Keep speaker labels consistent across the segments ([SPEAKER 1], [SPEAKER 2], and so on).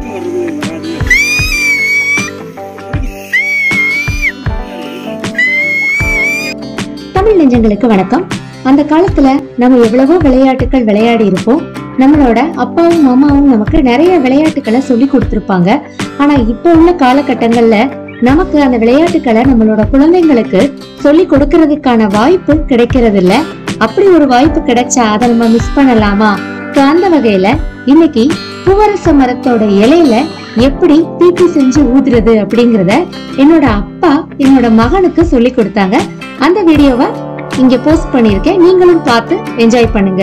[SPEAKER 1] தமிழ் நெஞ்சங்களுக்கு வணக்கம் அந்த காலத்துல நம்ம எவ்வளவோ விளையாட்டுகள் விளையாடி இருப்போம் நம்மளோட அப்பாவும் அம்மாவும் நமக்கு நிறைய விளையாட்டுகளை சொல்லி கொடுத்திருப்பாங்க ஆனா இப்போ உள்ள காலகட்டங்கள்ல நமக்கு அந்த விளையாட்டுகளை நம்மளோட குழந்தைங்களுக்கு சொல்லி கொடுக்கறதுக்கான வாய்ப்பு கிடைக்கிறது இல்ல அப்படி ஒரு வாய்ப்பு கிடைச்சா அதை நம்ம மிஸ் பண்ணலாமா So, அந்த வகையில இன்னைக்கு பூவரச மரத்தோட இலையில எப்படி தீட்டி செஞ்சு ஊதுறது அப்படிங்கறத என்னோட அப்பா என்னோட மகனுக்கு சொல்லி கொடுத்தாங்க அந்த வீடியோவை இங்க போஸ்ட் பண்ணிருக்கேன் நீங்களும் பார்த்து என்ஜாய் பண்ணுங்க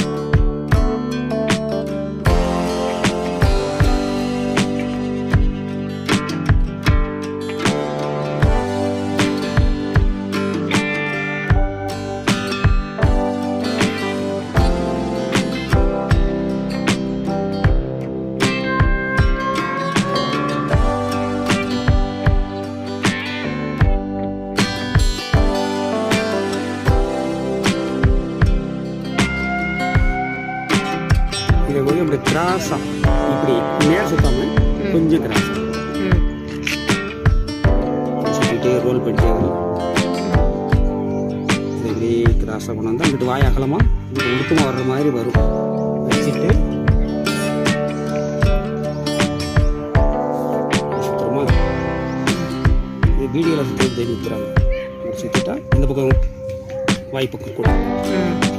[SPEAKER 2] இதை வந்து இப்படி கிராஸா இப்படி நேர் சுத்தாம கொஞ்சம் கிராஸ் சுற்றிட்டு ரோல் பண்ணிட்டே வரும் இதை இப்படி கிராஸாக கொண்டு வந்து அங்கிட்டு வாய் அகலமா இப்படி ஒழுக்கமாக வர்ற மாதிரி வரும் வச்சுட்டு சுத்தமா இது வீடியோவில் சுற்றி தெரிவிக்கிறாங்க இப்படி சுற்றிட்டா இந்த பக்கம் வாய் பக்கம் கூட